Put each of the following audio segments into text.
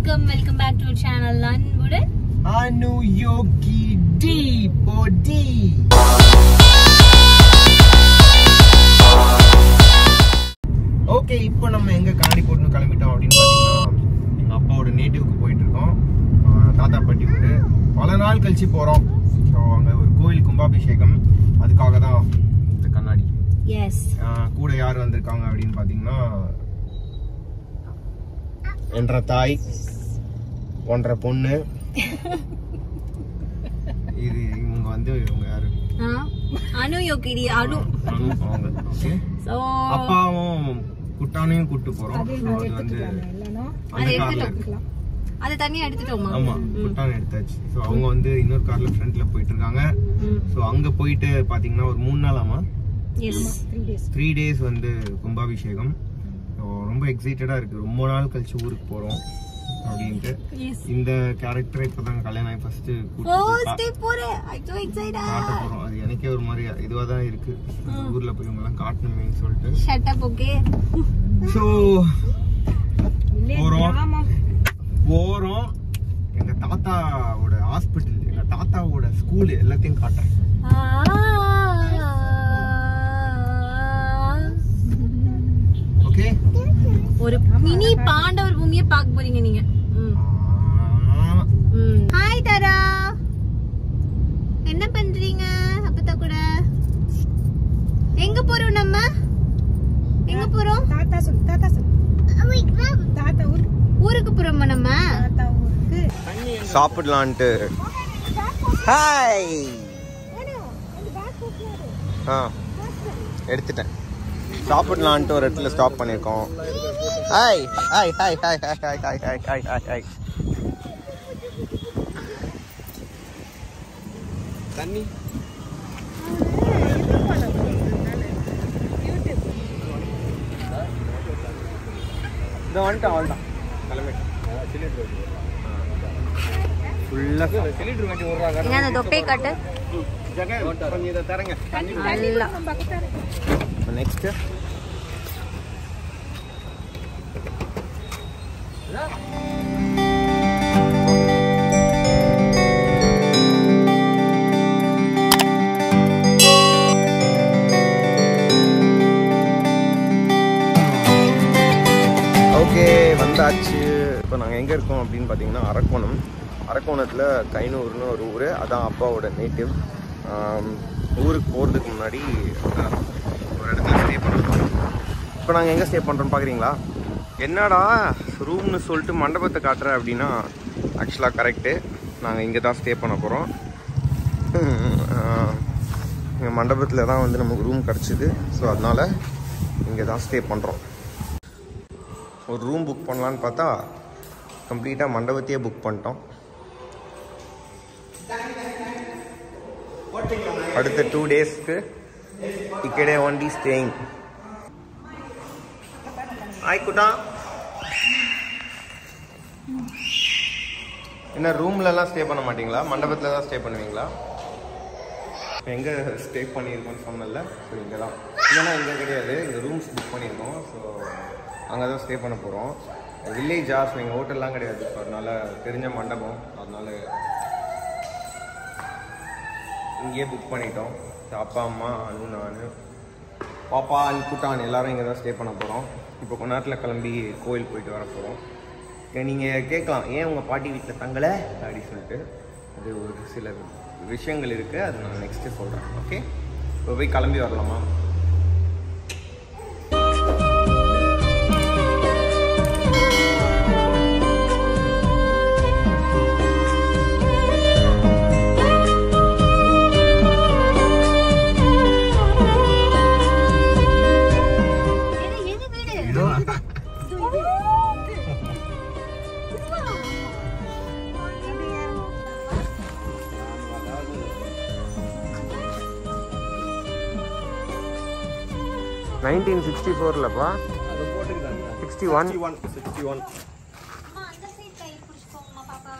Welcome welcome back to channel அன்புடன் அனு யோகி D பொடி okay இப்போ நம்ம எங்க காண்டி போட்டு கிளம்பிட்டோம் அப்படின்னு பாத்தீங்கன்னா எங்க அப்பாவோட நேட்டிவ்க்கு போயிட்டு இருக்கோம் ஆஹ் தாத்தா பாட்டி வீடு பல நாள் கழிச்சு போறோம் ஸோ அங்க ஒரு கோயில் கும்பாபிஷேகம் அதுக்காக தான் இந்த கண்ணாடி எஸ் ஆஹ் கூட யார் வந்திருக்காங்க அப்படின்னு பாத்தீங்கன்னா என்ற தாய் போன்ற பொண்ணு இது இவங்க வந்து இவங்க யாரு அனு யோகிடி அனு அனு அவங்க ஓகே சோ அப்பாவும் குட்டானையும் கூட்டு போறோம் So அது வந்து அந்த அதை கார்ல எடுத்துட்டோம் அதை தனியா எடுத்துட்டோமா ஆமா குட்டான் எடுத்தாச்சு ஸோ அவங்க வந்து இன்னொரு கார்ல ஃப்ரண்ட்ல போயிட்டு இருக்காங்க ஸோ அங்க போயிட்டு பாத்தீங்கன்னா ஒரு மூணு நாள் ஆமா எஸ் த்ரீ டேஸ் வந்து கும்பாபிஷேகம் ஸோ ரொம்ப எக்ஸைட்டடா இருக்கு ரொம்ப நாள் கழிச்சு ஊருக்கு போறோம் அப்படின்ட்டு எஸ் இந்த கேரக்டர் இப்பதான் கல்யாணம் ஆகி ஃபர்ஸ்ட் ஓ ஸ்டே போறேன் ஐ சோ எக்ஸைட்டட் காட்ட போறோம் அது எனக்கே ஒரு மாதிரி இதுவா தான் இருக்கு ஊர்ல போய் இவங்க எல்லாம் காட்டணுமேன்னு சொல்லிட்டு ஷட் அப் ஓகே ஸோ போறோம் போறோம் எங்க தாத்தாவோட ஹாஸ்பிட்டல் எங்க தாத்தாவோட ஸ்கூல் எல்லாத்தையும் காட்டுறேன் ஓகே ஒரு மினி பாண்டவர் பூமியை பார்க்க போறீங்க நீங்க ஹாய் தாரா என்ன பண்றீங்க அப்பத்தா கூட எங்க போறோம் நம்ம எங்க போறோம் தாத்தா சொல்லு தாத்தா சொல்லு தாத்தா ஊருக்கு ஊருக்கு போறோமா நம்ம தாத்தா ஊருக்கு சாப்பிடலான்ட்டு ஹாய் ஆ எடுத்துட்டேன் சாப்பிடலான்ட்டு ஒரு இடத்துல ஸ்டாப் பண்ணியிருக்கோம் hi hi hi hi hi hi hi hi hi hi hi தண்ணி இந்த வந்துட்டான் வந்துட்டான் கிளம்பிட்டேன் ஃபுல்லாக சிலிண்டர் வண்டி விட்றாங்க எங்க அந்த தொப்பை காட்டு ஜெகன் கொஞ்சம் இதை தரங்க நல்லா நெக்ஸ்ட் ஓகே வந்தாச்சு இப்போ நாங்கள் எங்கே இருக்கோம் அப்படின்னு பார்த்தீங்கன்னா அரக்கோணம் அரக்கோணத்தில் கைனூர்னு ஒரு ஊர் அதான் அப்பாவோட நேட்டிவ் ஊருக்கு போகிறதுக்கு முன்னாடி அங்க ஒரு இடத்துல ஸ்டே பண்ணுறோம் இப்போ நாங்கள் எங்கே ஸ்டே பண்ணுறோம் பார்க்குறீங்களா என்னடா ரூம்னு சொல்லிட்டு மண்டபத்தை காட்டுற அப்படின்னா ஆக்சுவலாக கரெக்டு நாங்கள் இங்கே தான் ஸ்டே பண்ண போகிறோம் எங்கள் மண்டபத்தில் தான் வந்து நமக்கு ரூம் கிடச்சிது ஸோ அதனால் இங்கே தான் ஸ்டே பண்ணுறோம் ஒரு ரூம் புக் பண்ணலான்னு பார்த்தா கம்ப்ளீட்டாக மண்டபத்தையே புக் பண்ணிட்டோம் அடுத்த டூ டேஸ்க்கு இக்கடே ஒன்லி ஸ்டேயிங் ஆய் குட்டா என்ன ரூம்லலாம் ஸ்டே பண்ண மாட்டீங்களா மண்டபத்தில் தான் ஸ்டே பண்ணுவீங்களா எங்கே ஸ்டே பண்ணியிருக்கோம்னு சொன்னல ஸோ இங்கே தான் இல்லைன்னா இங்கே கிடையாது இங்கே ரூம்ஸ் புக் பண்ணியிருக்கோம் ஸோ அங்கே தான் ஸ்டே பண்ண போகிறோம் வில்லேஜா ஸோ எங்கள் ஹோட்டல்லாம் கிடையாது ஸோ அதனால தெரிஞ்ச மண்டபம் அதனால இங்கேயே புக் பண்ணிட்டோம் ஸோ அப்பா அம்மா அனு நான் பாப்பா அன் குட்டான் எல்லாரும் இங்கே தான் ஸ்டே பண்ண போகிறோம் இப்போ கொஞ்ச நேரத்தில் கிளம்பி கோயில் போயிட்டு வர போகிறோம் நீங்கள் கேட்கலாம் ஏன் உங்கள் பாட்டி வீட்டில் தங்கலை அப்படி சொல்லிட்டு அது ஒரு சில விஷயங்கள் இருக்குது அது நான் நெக்ஸ்ட்டு சொல்கிறேன் ஓகே இப்போ போய் கிளம்பி வரலாமா எது வீடு நைன்டீன் சிக்ஸ்டி ஃபோர்லப்பா சிக்ஸ்டி ஒன் சிக்ஸ்டி ஒன் அம்மா அந்த சைடு கை பிடிச்சுக்கோங்கம்மா பாப்பா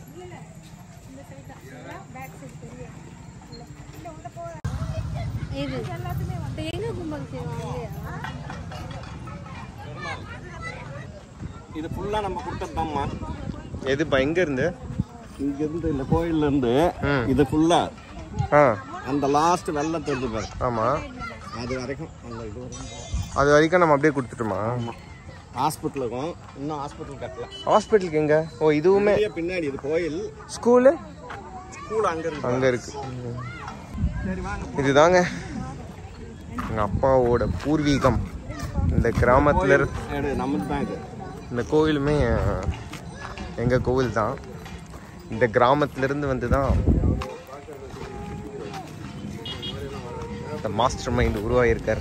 இது இப்ப எங்க கும்பாபிஷேகம் இது ஃபுல்லாக நம்ம கொடுத்ததாம்மா எதுப்பா எங்க இருந்து இங்க இருந்து இந்த கோயில்ல இருந்து ம். இது ஃபுல்லா ஆ அந்த லாஸ்ட் வெள்ளம் தெரிஞ்சு பாரு ஆமா அது வரைக்கும் அந்த இது வரைக்கும் அது வரைக்கும் நம்ம அப்படியே கொடுத்துட்டுமா ஹாஸ்பிட்டலுக்கும் இன்னும் ஹாஸ்பிட்டல் கட்டல ஹாஸ்பிட்டலுக்கு எங்க ஓ இதுவுமே பெரிய பின்னாடி இது கோயில் ஸ்கூலு ஸ்கூல் அங்க இருக்கு அங்க இருக்கு இதுதாங்க எங்க அப்பாவோட பூர்வீகம் இந்த கிராமத்துல இரு- எடு, நமது தான் இது இந்த கோவிலுமே அஹ், எங்க கோவில் தான் இந்த கிராமத்துல இருந்து வந்து தான் இந்த மாஸ்டர் மைண்ட் உருவாகியிருக்கார்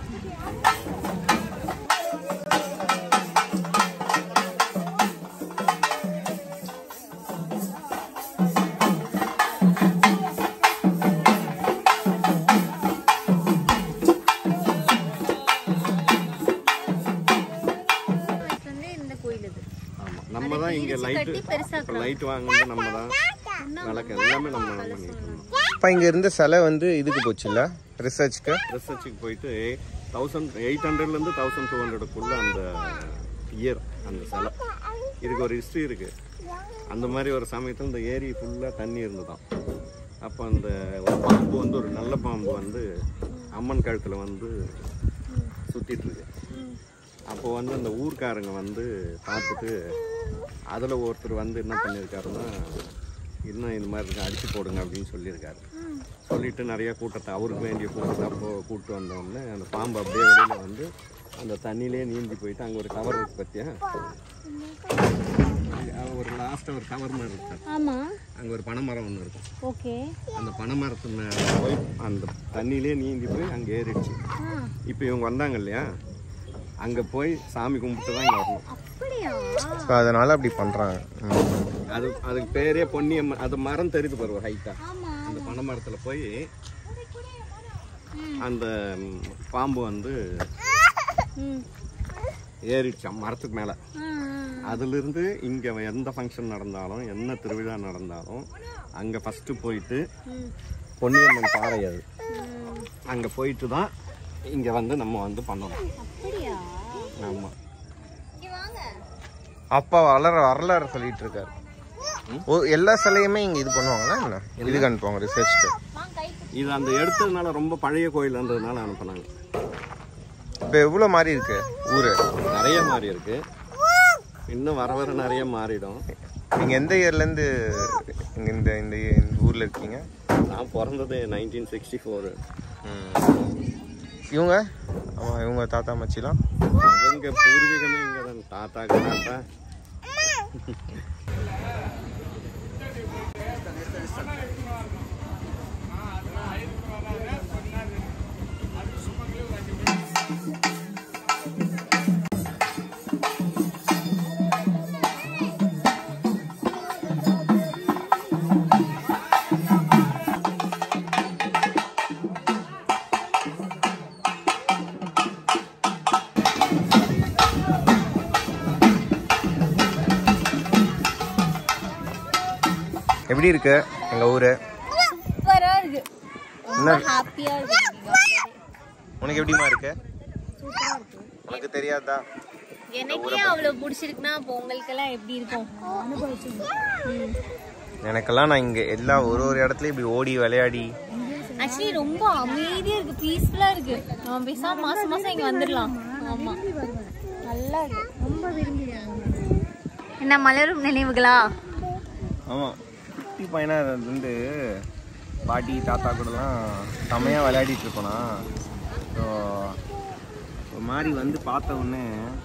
வந்து இந்த கோயில் இது ஆமா நம்ம தான் இங்க லைட் கட்டி பெருசா இப்போ லைட் வாங்குறது நம்ம தான் விளக்கு எல்லாமே நம்ம தான் பண்ணிட்டு இருந்தோம் அப்பா இங்க இருந்த சிலை வந்து இதுக்கு போச்சுல்ல ரிசர்ச்க்கு ரிசர்ச்சுக்கு போயிட்டு தௌசண்ட் எயிட் ஹண்ட்ரட்லேருந்து தௌசண்ட் டூ ஹண்ட்ரடுக்குள்ள அந்த இயர் அந்த சிலை இதுக்கு ஒரு ஹிஸ்ட்ரி இருக்கு அந்த மாதிரி ஒரு சமயத்தில் இந்த ஏரி ஃபுல்லாக தண்ணி இருந்துதான் அப்போ அந்த ஒரு பாம்பு வந்து ஒரு நல்ல பாம்பு வந்து அம்மன் கழுத்தில் வந்து சுத்திட்டு இருக்கு அப்போ வந்து அந்த ஊர்க்காரங்க வந்து பார்த்துட்டு அதில் ஒருத்தர் வந்து என்ன பண்ணியிருக்காருன்னா இன்னும் இந்த மாதிரி இருக்கு அடிச்சு போடுங்க அப்படின்னு சொல்லியிருக்காரு சொல்லிட்டு நிறைய கூட்டத்தை அவருக்கு வேண்டிய கூட்டத்தை அப்போ கூப்பிட்டு வந்தோடனே அந்த பாம்பு அப்படியே வெளியில் வந்து அந்த தண்ணியிலே நீந்தி போயிட்டு அங்கே ஒரு கவர் இருக்கு பார்த்தியா அது ஒரு லாஸ்ட்டாக ஒரு கவர் மாதிரி இருக்கு ஆமா அங்கே ஒரு பனைமரம் ஒன்று இருக்கும் ஓகே அந்த பனைமரத்து மேலே போய் அந்த தண்ணியிலே நீந்தி போய் அங்கே ஏறிடுச்சு இப்போ இவங்க வந்தாங்க இல்லையா அங்கே போய் சாமி கும்பிட்டு தான் இங்கே வரணும் அப்படியா ஸோ அதனால அப்படி பண்றாங்க ம். அது அதுக்கு பேரே பொன்னியம்மன் அது மரம் தெரியுது பாரு ஹைட்டா ஆமா அந்த பனை மரத்துல போய் அந்த ம், பாம்பு வந்து ம் ஏறிடுச்சாம் மரத்துக்கு மேல ஆ, அதுல இருந்து இங்க எந்த ஃபங்க்ஷன் நடந்தாலும் என்ன திருவிழா நடந்தாலும் அங்க ஃபர்ஸ்ட் போயிட்டு ம் பொன்னியம்மன் பாறை அது ம். அங்க போயிட்டு தான் இங்க வந்து நம்ம வந்து பண்ணணும் அப்படியா ஆமா இங்க வாங்க அப்பா வளர வரலாறு சொல்லிட்டு இருக்காரு ஓ எல்லா சிலையுமே இங்க இது பண்ணுவாங்களா என்ன இதுக்கு அனுப்புவாங்க ரிசர்ச்க்கு வாங்க கை இது அந்த எடுத்ததுனால ரொம்ப பழைய கோயில்ன்றதுனால அனுப்புனாங்க இப்போ எவ்வளோ மாறி இருக்கு ஊரு நிறைய மாறி இருக்கு இன்னும் வர வர நிறைய மாறிடும் நீங்க எந்த இயர்ல இருந்து இங்க இந்த இந்த இந்த ஊர்ல இருக்கீங்க நான் பிறந்தது நைன்டீன் சிக்ஸ்டி ஃபோரு இவங்க ஆமா இவங்க தாத்தா மச்சிலாம் அவங்க பூர்வீகமே இங்கே தான் தாத்தாக்கு தாத்தா எப்படி இருக்கு எங்க ஊரு சூப்பரா இருக்கு என்ன ஹாப்பியா இருக்கு உனக்கு எப்படிமா இருக்கு சூப்பரா இருக்கு உனக்கு தெரியாதா எனக்கே அவ்வளவு பிடிச்சிருக்குன்னா அப்போ உங்களுக்கெல்லாம் எப்படி இருக்கும் ம். எனக்கெல்லாம் நான் இங்க எல்லா ஒரு ஒரு இடத்துலயும் இப்படி ஓடி விளையாடி ஆக்சுவலி ரொம்ப அமைதியா இருக்கு பீஸ்ஃபுல்லா இருக்கு நம்ம பேசாம மாசம் மாசம் இங்க வந்துடலாம் ஆமா நல்லா இருக்கு ரொம்ப விரும்பி என்ன மலரும் நினைவுகளா ஆமா குட்டி பையனா இருந்து பாட்டி தாத்தா கூடலாம் செமையா விளையாடிட்டு இருப்போனா ஸோ ஒரு மாதிரி வந்து பார்த்த உடனே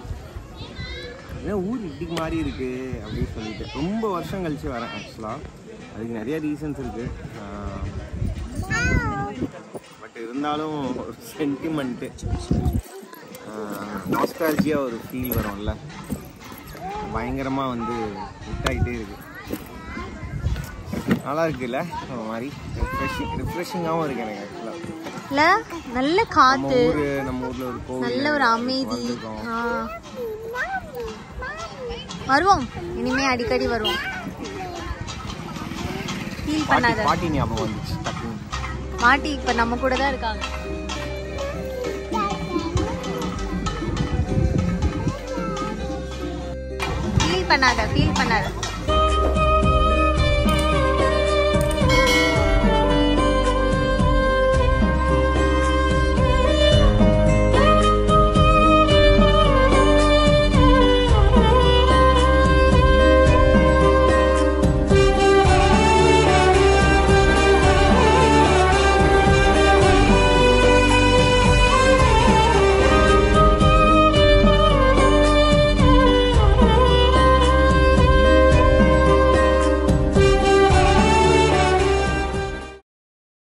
ஏன் ஊர் இப்படி மாறி இருக்கு அப்படின்னு சொல்லிட்டு ரொம்ப வருஷம் கழிச்சு வரேன் ஆக்சுவலாக அதுக்கு நிறைய ரீசன்ஸ் இருக்கு பட் இருந்தாலும் ஒரு சென்டிமெண்ட்டு நாஸ்டாலஜியாக ஒரு ஃபீல் வரும்ல பயங்கரமாக வந்து ஹிட் இருக்கு நல்லா இருக்குல்ல ஒரு மாதிரி ரிஃப்ரெஷிங் ரிஃப்ரெஷிங்காகவும் இருக்கு எனக்கு ஆக்சுவலாக இல்ல நல்ல நம்ம காத்து ஊர் நம்ம ஊரில் ஒரு கோவில் நல்ல ஒரு அமைதி வந்திருக்கோம். ஆ. வருவோம் இனிமே அடிக்கடி வருவோம் ஃபீல் பாட்டி பண்ணாத பாட்டி ஞாபகம் வந்துச்சு டக்குன்னு மாட்டி இப்ப நம்ம கூட தான் இருக்காங்க ஃபீல் பண்ணாத ஃபீல் பண்ணாத